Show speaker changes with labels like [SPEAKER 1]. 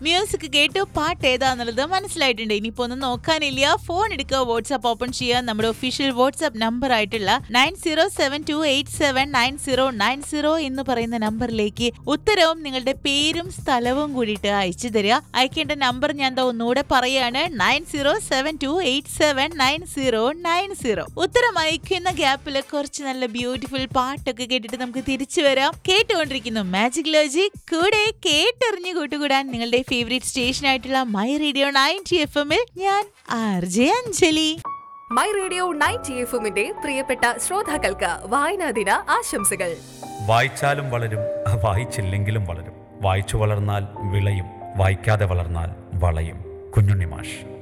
[SPEAKER 1] music കേട്ടു പാട്ട് ഏതാന്നുള്ളത് മനസ്സിലായിട്ടുണ്ട് ഇനിയിപ്പോ ഒന്നും നോക്കാനില്ല ഫോൺ എടുക്കുക വാട്സ്ആപ്പ് ഓപ്പൺ ചെയ്യുക നമ്മുടെ ഒഫീഷ്യൽ വാട്സ്ആപ്പ് നമ്പർ ആയിട്ടുള്ള nine zero seven two eight seven nine zero nine zero എന്ന് പറയുന്ന നമ്പറിലേക്ക് ഉത്തരവും നിങ്ങളുടെ പേരും സ്ഥലവും കൂടിയിട്ട് അയച്ചു തരിക അയക്കേണ്ട നമ്പർ ഞാൻ ദാ ഒന്നുകൂടെ പറയാണ് nine zero seven two eight seven nine zero nine zero ഉത്തരം അയക്കുന്ന ഗ്യാപ്പിൽ കുറച്ച് നല്ല ബ്യൂട്ടിഫുൾ പാട്ടൊക്കെ കേട്ടിട്ട് നമുക്ക് തിരിച്ചു വരാം കേട്ടുകൊണ്ടിരിക്കുന്നു മാജിക് ലോജി കൂടെ കേട്ടെറിഞ്ഞ് കൂട്ടുകൂടാൻ നിങ്ങളുടെ ഫേവറേറ്റ് സ്റ്റേഷൻ ആയിട്ടുള്ള മൈ റേഡിയോ നയൻറ്റി എഫ് എമ്മിൽ ഞാൻ R J Anjali
[SPEAKER 2] my radio ninety എഫുമിന്റെ പ്രിയപ്പെട്ട ശ്രോതാക്കൾക്ക് വായനാ ദിന ആശംസകൾ
[SPEAKER 3] വായിച്ചാലും വളരും വായിച്ചില്ലെങ്കിലും വളരും വായിച്ചു വളർന്നാൽ വിളയും വായിക്കാതെ വളർന്നാൽ വളയും കുഞ്ഞുണ്ണി മാഷ്